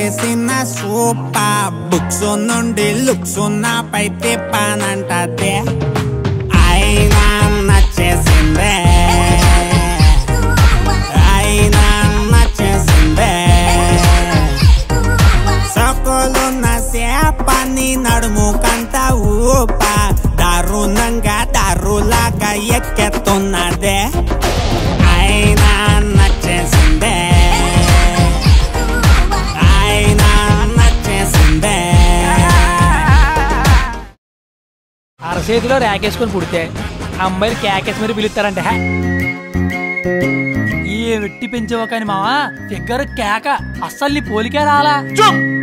చేసిన super books నుండి looks నాపై తిప్పానంటే అయినా నచ్చేసిందే అయినా నచ్చేసిందే సకోలున్న సేపని నడుము కంట ఊప దారుణంగా దారులాగా ఎక్కెత్తున్నదే అయినా నచ్చేసిందే అయినా నచ్చేసిందే అరచేతిలో ర్యాకేసుకొని పుడితే అమ్మాయిలు కేకేసి మరి పిలుస్తారంట హే. ఈ వెట్టి పెంచావు కానీ మావా ఫిగ్గర్ కేక అస్సలు నీ పోలికే రాలా